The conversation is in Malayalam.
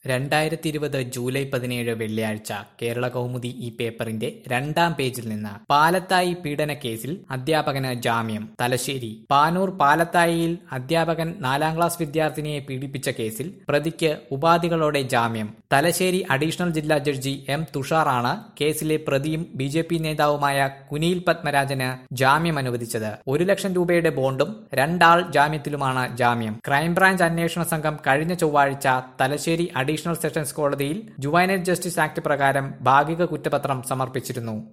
രണ്ടായിരത്തി ഇരുപത് ജൂലൈ പതിനേഴ് വെള്ളിയാഴ്ച കേരള കൗമുദി ഈ പേപ്പറിന്റെ രണ്ടാം പേജിൽ നിന്ന് പാലത്തായി പീഡന കേസിൽ അധ്യാപകന് ജാമ്യം തലശ്ശേരി പാനൂർ പാലത്തായിയിൽ അധ്യാപകൻ നാലാം ക്ലാസ് വിദ്യാർത്ഥിനിയെ പീഡിപ്പിച്ച കേസിൽ പ്രതിക്ക് ഉപാധികളോടെ ജാമ്യം തലശ്ശേരി അഡീഷണൽ ജില്ലാ ജഡ്ജി എം തുഷാറാണ് കേസിലെ പ്രതിയും ബി ജെ പി നേതാവുമായ കുനിയിൽ പത്മരാജന് ജാമ്യം അനുവദിച്ചത് ഒരു ലക്ഷം രൂപയുടെ ബോണ്ടും രണ്ടാൾ ജാമ്യത്തിലുമാണ് ജാമ്യം ക്രൈംബ്രാഞ്ച് അന്വേഷണ സംഘം കഴിഞ്ഞ ചൊവ്വാഴ്ച തലശ്ശേരി അഡീഷണൽ സെഷൻസ് കോടതിയിൽ ജുവൈനൽ ജസ്റ്റിസ് ആക്ട് പ്രകാരം ഭാഗിക കുറ്റപത്രം സമർപ്പിച്ചിരുന്നു